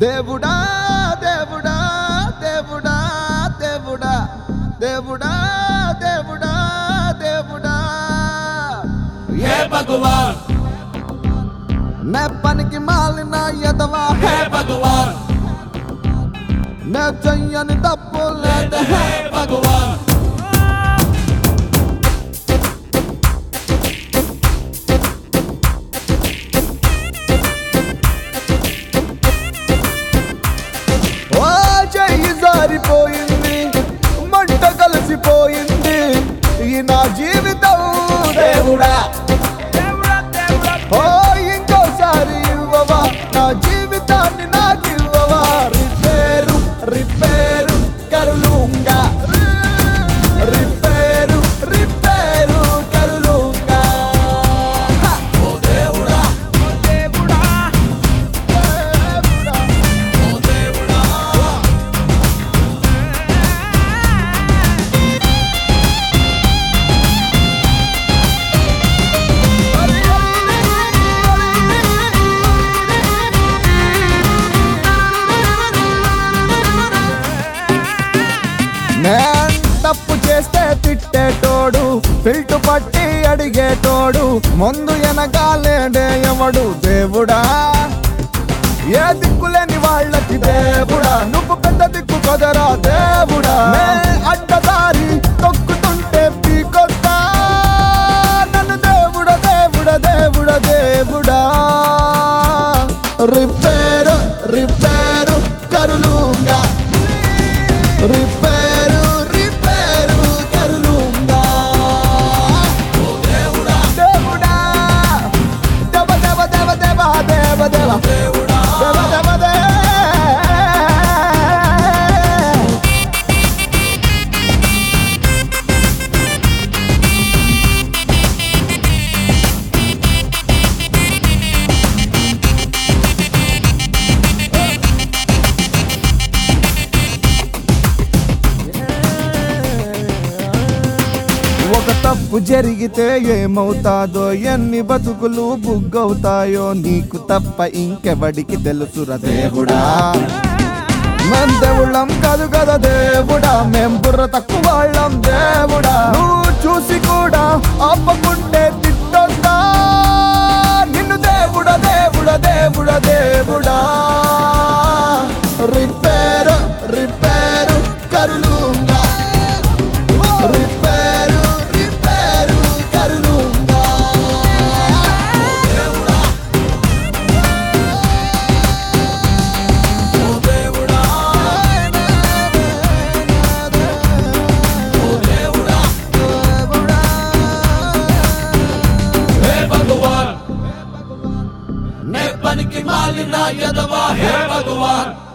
దేవుడా దేవుడా దేవుడా దేవుడా దేవుడా దేవుడా దేవుడా हे भगवान నే పనికి మాలిన ఎదవా हे भगवान నే చెయ్యని తప్పు లేదు हे भगवान ఓ చెయ్యి జారిపోయింది మంట కలిసిపోయింది ఈ నా జీవితం దేవుడా ఓ ఇంకోసారి ఇవ్వవా నా జీవితాన్ని నాకు ఇవ్వవా రిపేరు రిపేరు కరులుంగా రిపేరు రిపేరు కరులుంగా ओ దేవుడా దేవుడా దేవుడా ओ దేవుడా నేను తప్పు చేస్తే తిట్టేటోడు ఫిల్టు పట్టి అడిగేటోడు ముందు వెనకాలేడే ఎవడు దేవుడా ఏ దిక్కులేని వాళ్ళకి దేవుడా నువ్వు పెద్ద దిక్కు కదరా దేవుడా నే అడ్డదారి తొక్కుతుంటే పీకొస్తా నన్ను దేవుడా దేవుడా దేవుడా దేవుడా రిపేరు రిపేరు కరులుగా రిపేరు రిపేరు కరులుగా దేవుడా దేవుడా దేవ దేవ దేవ దేవ దేవ దేవ దేవుడా దేవ దేవ దే ఒక తప్పు జరిగితే ఏమవుతాదో ఎన్ని బతుకులు బుగ్గవుతాయో నీకు తప్ప ఇంకెవడికి తెలుసురా దేవుడా మేం దేవుళ్ళం కాదు కదా దేవుడా మేం బుర్ర తక్కువ వాళ్ళం దేవుడా నువ్వు చూసి కూడా ఆపకుంటే తిట్టొద్దా నిన్ను దేవుడా దేవుడా దేవుడా దేవుడా రిపేరు రిపేరు కరులుంగా రిపేరు రిపేరు కరులుంగా ओ దేవుడా ओ దేవుడా हे भगवान నే పనికి మాలిన ఎదవా హే భగవాన్